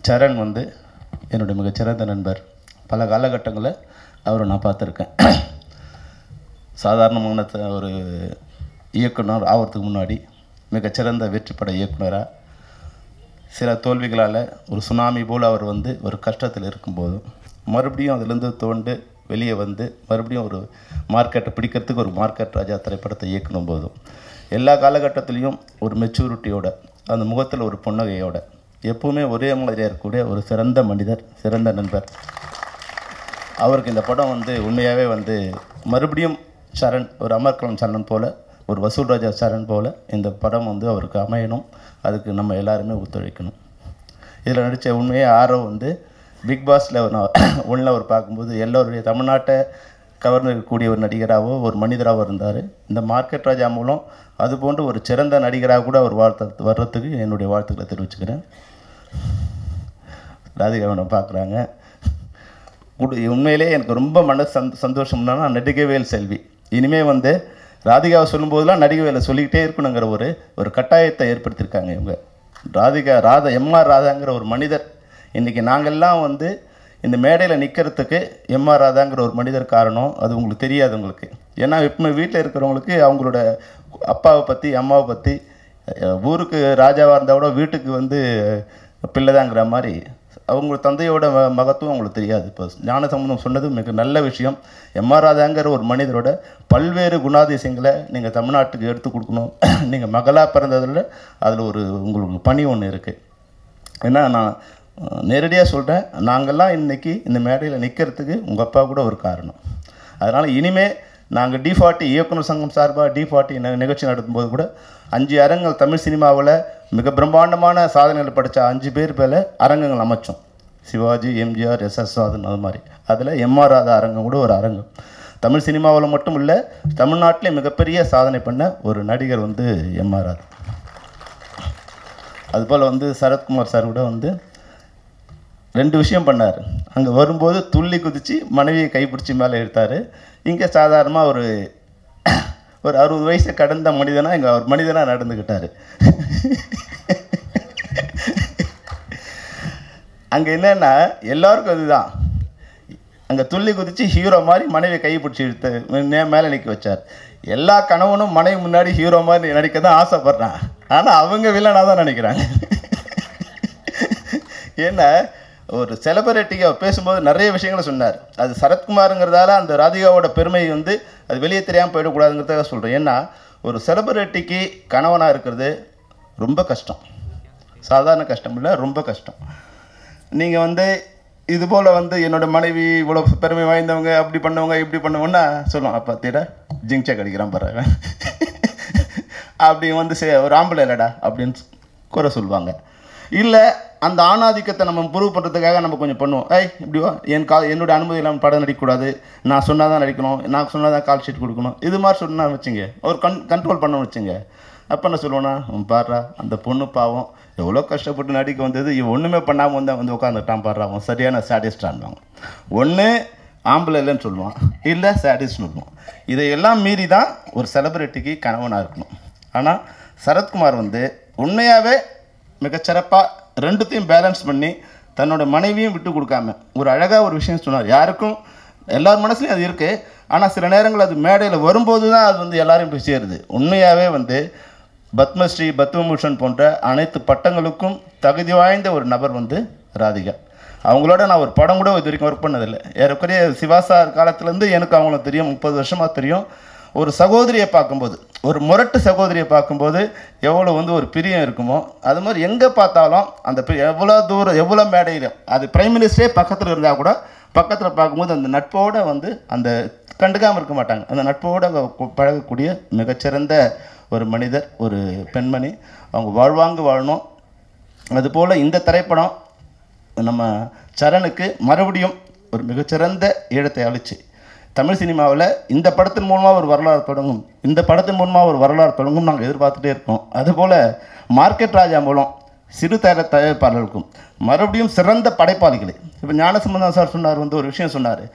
சரண் வந்து என்னுடைய மிகச்சிறந்த நண்பர் பல காலகட்டங்களில் அவரை நான் பார்த்துருக்கேன் சாதாரணமான த- ஒரு இயக்குனர் ஆகிறதுக்கு முன்னாடி மிகச்சிறந்த வெற்றிப்பட இயக்குனராக சில தோல்விகளால் ஒரு சுனாமி போல் அவர் வந்து ஒரு கஷ்டத்தில் இருக்கும்போதும் மறுபடியும் அதிலிருந்து தோண்டு வெளியே வந்து மறுபடியும் ஒரு மார்க்கெட்டை பிடிக்கிறதுக்கு ஒரு மார்க்கெட் ராஜா திரைப்படத்தை இயக்கணும் போதும் எல்லா காலகட்டத்திலையும் ஒரு மெச்சூரிட்டியோட அந்த முகத்தில் ஒரு புன்னகையோட எப்பவுமே ஒரே மாதிரியாக இருக்கக்கூடிய ஒரு சிறந்த மனிதர் சிறந்த நண்பர் அவருக்கு இந்த படம் வந்து உண்மையாகவே வந்து மறுபடியும் சரண் ஒரு அமர்கலம் சரண் போல் ஒரு வசூல் ராஜா சரண் போல் இந்த படம் வந்து அவருக்கு அமையணும் அதுக்கு நம்ம எல்லாருமே ஒத்துழைக்கணும் இதில் நடித்த உண்மையே ஆரோ வந்து பிக் பாஸில் நான் ஒன்றில் அவர் பார்க்கும்போது எல்லோருடைய தமிழ்நாட்டை கவர்ந்திருக்கக்கூடிய ஒரு நடிகராகவோ ஒரு நடிகராகவோ இருந்தார் இந்த மார்க்கெட் ராஜா மூலம் அது போன்ற ஒரு சிறந்த நடிகராக கூட அவர் வாழ்த்து வர்றதுக்கு என்னுடைய வாழ்த்துக்களை தெரிவிச்சுக்கிறேன் ராதிகா மேடம் பார்க்குறாங்க குடு உண்மையிலே எனக்கு ரொம்ப மன சந் சந்தோஷம்னா நடிகவேல் செல்வி இனிமேல் வந்து ராதிகாவை சொல்லும்போதெல்லாம் நடிகவேலை சொல்லிக்கிட்டே இருக்கணுங்கிற ஒரு ஒரு கட்டாயத்தை ஏற்படுத்தியிருக்காங்க இவங்க ராதிகா ராதா எம்ஆர் ராதாங்கிற ஒரு மனிதர் இன்றைக்கி நாங்கள்லாம் வந்து இந்த மேடையில் நிற்கிறதுக்கு எம்ஆர் ராதாங்கிற ஒரு மனிதர் காரணம் அது உங்களுக்கு தெரியாது உங்களுக்கு ஏன்னா எப்பவுமே வீட்டில் இருக்கிறவங்களுக்கு அவங்களோட அப்பாவை பற்றி அம்மாவை பற்றி அஹ், ஊருக்கு ராஜாவாக இருந்தால் கூட வீட்டுக்கு வந்து பிள்ளைதாங்கிற மாதிரி அவங்க தந்தையோட ம- மகத்துவம் அவங்களுக்கு தெரியாது இப்போ ஞானசம்பந்தம் சொன்னது மிக நல்ல விஷயம் எம்ஆர் ராதாங்கிற ஒரு மனிதரோட பல்வேறு குணாதிசயங்களை நீங்கள் தமிழ்நாட்டுக்கு எடுத்து கொடுக்கணும் நீங்கள் மகளாக பிறந்ததில் அதில் ஒரு உங்களுக்கு பணி ஒன்று இருக்குது ஏன்னா நான் நேரடியாக சொல்கிறேன் நாங்கள்லாம் இன்னைக்கு இந்த மேடையில் நிற்கிறதுக்கு உங்கள் அப்பா கூட ஒரு காரணம் அதனால் இனிமே நாங்கள் டி ஃபார்ட்டி இயக்குனர் சங்கம் சார்பாக டி ஃபார்ட்டி நிகழ்ச்சி நடத்தும்போது கூட அஞ்சு அரங்கங்கள் தமிழ் சினிமாவில் மிக பிரம்மாண்டமான சாதனைகள் படித்த அஞ்சு பேர் பேரில் அரங்கங்கள் அமைச்சோம் சிவாஜி எம்ஜிஆர் எஸ் எஸ் சாதன் அது மாதிரி அதில் எம்ஆர் ராதா அரங்கம் கூட ஒரு அரங்கம் தமிழ் சினிமாவில் மட்டும் இல்லை தமிழ்நாட்டிலே மிகப்பெரிய சாதனை பண்ண ஒரு நடிகர் வந்து எம்ஆர் ராதா அதுபோல் வந்து சரத்குமார் சார் கூட வந்து ரெண்டு விஷயம் பண்ணார் அங்கே வரும்போது துள்ளி குதித்து மனைவியை கைப்பிடிச்சி மேலே எடுத்தார் இங்கே சாதாரணமாக ஒரு ஒரு அறுபது வயசை கடந்த மனிதனாக இங்கே அவர் மனிதனாக நடந்துக்கிட்டார் அங்கே என்னென்னா எல்லாருக்கும் அதுதான் அங்கே துள்ளி குதித்து ஹீரோ மாதிரி மனைவியை கை பிடிச்சி இழுத்து மே- மேலே நிற்க வச்சார் எல்லா கணவனும் மனைவி முன்னாடி ஹீரோ மாதிரி நடிக்க தான் ஆசைப்பட்றான் ஆனால் அவங்க வில்லனாக தான் நினைக்கிறாங்க ஏன்னா ஒரு செலிபிரிட்டிக்கு அவர் பேசும்போது நிறைய விஷயங்களை சொன்னார் அது சரத்குமாருங்கிறதால அந்த ராதிகாவோட பெருமை வந்து அது வெளியே தெரியாமல் போயிடக்கூடாதுங்கிறதுக்காக சொல்கிறேன் ஏன்னா ஒரு செலிபிரிட்டிக்கு கணவனாக இருக்கிறது ரொம்ப கஷ்டம் சாதாரண கஷ்டம் இல்லை ரொம்ப கஷ்டம் நீங்கள் வந்து இது போல் வந்து என்னோட மனைவி இவ்வளோ பெருமை வாய்ந்தவங்க அப்படி பண்ணவங்க இப்படி பண்ணவங்கன்னா சொல்லுவோம் அப்போ தீர ஜிங்சா கடிக்கிறான் பாரு அப்படி வந்து சே ஒரு ஆம்பளை இல்லடா அப்படின்னு குறை சொல்லுவாங்க இல்லை அந்த ஆணாதிக்கத்தை நம்ம ப்ரூவ் பண்ணுறதுக்காக நம்ம கொஞ்சம் பண்ணுவோம் ஏய் இப்படி வா என் கா என்னோட அனுமதி இல்லாமல் படம் நடிக்கக்கூடாது நான் சொன்னால் தான் நடிக்கணும் நான் சொன்னால் தான் கால் ஷீட் கொடுக்கணும் இது மாதிரி சொன்னா வச்சுங்க ஒரு கன் கண்ட்ரோல் பண்ண வச்சுங்க அப்போ என்ன சொல்லுவேன்னா "உம், பாருடா அந்த பொண்ணு பாவம் எவ்வளோ கஷ்டப்பட்டு நடிக்க வந்தது இவன் ஒன்றுமே பண்ணாமல் வந்து வந்து உட்காந்துட்டான் பாடுறா அவன் சரியான சாடிஸ்டான்வாங்க ஒன்று ஆம்பளை இல்லைன்னு சொல்லுவான் இல்லை சாடிஸ்ட்னு சொல்லுவான் இதையெல்லாம் மீறி தான் ஒரு செலிபிரிட்டிக்கு கணவனாக இருக்கணும் ஆனால் சரத்குமார் வந்து உண்மையாகவே மிகச்சிறப்பாக ரெண்டுத்தையும் பேலன்ஸ் பண்ணி தன்னோட மனைவியும் விட்டு கொடுக்காம ஒரு அழகாக ஒரு விஷயம் சொன்னார் யாருக்கும் எல்லார் மனசுலையும் அது இருக்குது ஆனால் சில நேரங்கள் அது மேடையில் வரும்போது தான் அது வந்து எல்லாரையும் போய் சேருது உண்மையாகவே வந்து பத்மஸ்ரீ பத்மபூஷன் போன்ற அனைத்து பட்டங்களுக்கும் தகுதி வாய்ந்த ஒரு நபர் வந்து ராதிகா அவங்களோட நான் ஒரு படம் கூட இது வரைக்கும் ஒர்க் பண்ணதில்லை ஏறக்குறைய சிவா சார் காலத்துலேருந்து எனக்கு அவங்கள தெரியும் முப்பது வருஷமாக தெரியும் ஒரு சகோதரியை பார்க்கும்போது ஒரு முரட்டு சகோதரியை பார்க்கும்போது எவ்வளோ வந்து ஒரு பிரியம் இருக்குமோ அது மாதிரி எங்கே பார்த்தாலும் அந்த பி- எவ்வளோ தூரம் எவ்வளோ மேடையில் அது பிரைம் மினிஸ்டரே பக்கத்தில் இருந்தால் கூட பக்கத்தில் பார்க்கும்போது அந்த நட்போடு வந்து அந்த கண்டுக்காமல் இருக்க மாட்டாங்க அந்த நட்போடு அவங்க கு- பழகக்கூடிய மிகச்சிறந்த ஒரு மனிதர் ஒரு பெண்மணி அவங்க வாழ்வாங்கு வாழணும் அதுபோல் இந்த திரைப்படம் நம்ம சரணுக்கு மறுபடியும் ஒரு மிகச்சிறந்த ஈழத்தை அளிச்சு தமிழ் சினிமாவில் இந்த படத்தின் மூலமாக ஒரு வரலாறு தொடங்கும் இந்த படத்தின் மூலமாக ஒரு வரலாறு தொடங்கும் நாங்கள் எதிர்பார்த்துட்டே இருக்கோம் அதுபோல் மார்க்கெட் ராஜா மூலம் சிறு தர தயாரிப்பாளர்களுக்கும் மறுபடியும் சிறந்த படைப்பாளிகளை இப்போ ஞானசம்பந்தம் சார் சொன்னார் வந்து ஒரு விஷயம் சொன்னார்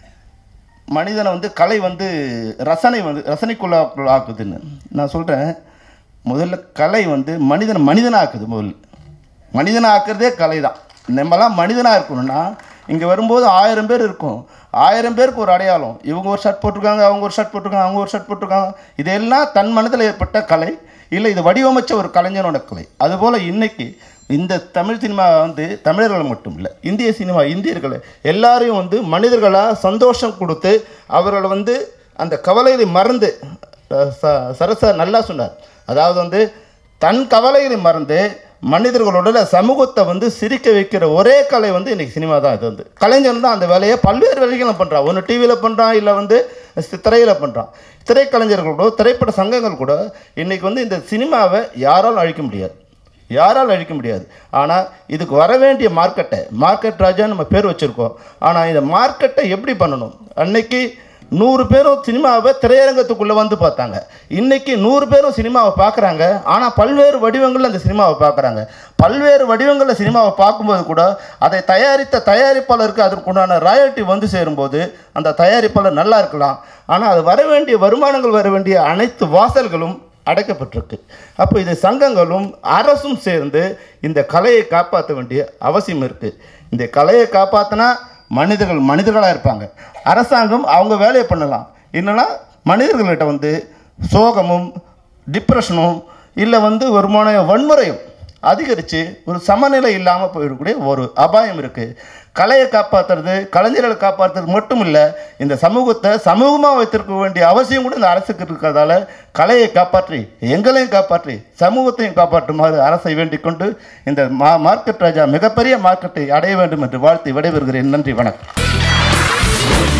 மனிதனை வந்து கலை வந்து ரசனை வந்து ரசனைக்குள்ள ஆக்குதுன்னு நான் சொல்கிறேன் முதல்ல கலை வந்து மனிதனை மனிதனாக்குது முதல்ல மனிதனை ஆக்குறதே கலை தான் நம்மலாம் மனிதனாக இருக்கணும்னா இங்கே வரும்போது ஆயிரம் பேர் இருக்கும் ஆயிரம் பேருக்கு ஒரு அடையாளம் இவங்க ஒரு ஷர்ட் போட்டிருக்காங்க அவங்க ஒரு ஷர்ட் போட்டிருக்காங்க அவங்க ஒரு ஷர்ட் போட்டிருக்காங்க இதெல்லாம் தன் மனதில் ஏற்பட்ட கலை இல்லை இது வடிவமைச்ச ஒரு கலைஞனோட கலை அதுபோல் இன்னைக்கு இந்த தமிழ் சினிமா வந்து தமிழர்கள் மட்டும் இல்லை இந்திய சினிமா இந்தியர்கள் எல்லாரையும் வந்து மனிதர்களாக சந்தோஷம் கொடுத்து அவர்களை வந்து அந்த கவலைகளை மறந்து அஹ், ச- சரசா நல்லா சொன்னார் அதாவது வந்து தன் கவலைகளை மறந்து மனிதர்களோட சமூகத்தை வந்து சிரிக்க வைக்கிற ஒரே கலை வந்து இன்னைக்கு சினிமா தான் இது வந்து கலைஞன் தான் அந்த வேலையை பல்வேறு வேலைகளும் பண்ணுறான் ஒன்று டிவியில் பண்ணுறான் இல்லை வந்து திரையில் பண்ணுறான் திரைக்கலைஞர்களோட திரைப்பட சங்கங்கள் கூட இன்னைக்கு வந்து இந்த சினிமாவை யாராலும் அழிக்க முடியாது யாரால் அழிக்க முடியாது ஆனால் இதுக்கு வர வேண்டிய மார்க்கெட்டை மார்க்கெட் ராஜா நம்ம பேர் வச்சுருக்கோம் ஆனால் இந்த மார்க்கெட்டை எப்படி பண்ணணும் அன்னைக்கு நூறு பேரும் சினிமாவை திரையரங்கத்துக்குள்ளே வந்து பார்த்தாங்க இன்னைக்கு நூறு பேரும் சினிமாவை பார்க்குறாங்க ஆனால் பல்வேறு வடிவங்களில் அந்த சினிமாவை பார்க்குறாங்க பல்வேறு வடிவங்களில் சினிமாவை பார்க்கும்போது கூட அதை தயாரித்த தயாரிப்பாளருக்கு அதற்குண்டான ராயல்ட்டி வந்து சேரும்போது அந்த தயாரிப்பாளர் நல்லா இருக்கலாம் ஆனால் அது வர வேண்டிய வருமானங்கள் வர வேண்டிய அனைத்து வாசல்களும் அடைக்கப்பட்டிருக்கு அப்போ இது சங்கங்களும் அரசும் சேர்ந்து இந்த கலையை காப்பாற்ற வேண்டிய அவசியம் இருக்குது இந்த கலையை காப்பாற்றினா மனிதர்கள் மனிதர்களாக இருப்பாங்க அரசாங்கம் அவங்க வேலையை பண்ணலாம் இல்லைன்னா மனிதர்கள்கிட்ட வந்து சோகமும் டிப்ரெஷனும் இல்லை வந்து ஒரு முனை வன்முறையும் அதிகரித்து ஒரு சமநிலை இல்லாமல் போயிடக்கூடிய ஒரு அபாயம் இருக்குது கலையை காப்பாற்றுறது கலைஞர்களை காப்பாற்றுறது மட்டும் இல்லை இந்த சமூகத்தை சமூகமாக வைத்திருக்க வேண்டிய அவசியம் கூட இந்த அரசுக்கு இருக்கிறதால கலையை காப்பாற்றி எங்களையும் காப்பாற்றி சமூகத்தையும் காப்பாற்றுமாறு அரசை வேண்டிக் கொண்டு இந்த மா மார்க்கெட் ராஜா மிகப்பெரிய மார்க்கெட்டை அடைய வேண்டும் என்று வாழ்த்தி விடைபெறுகிறேன் நன்றி வணக்கம்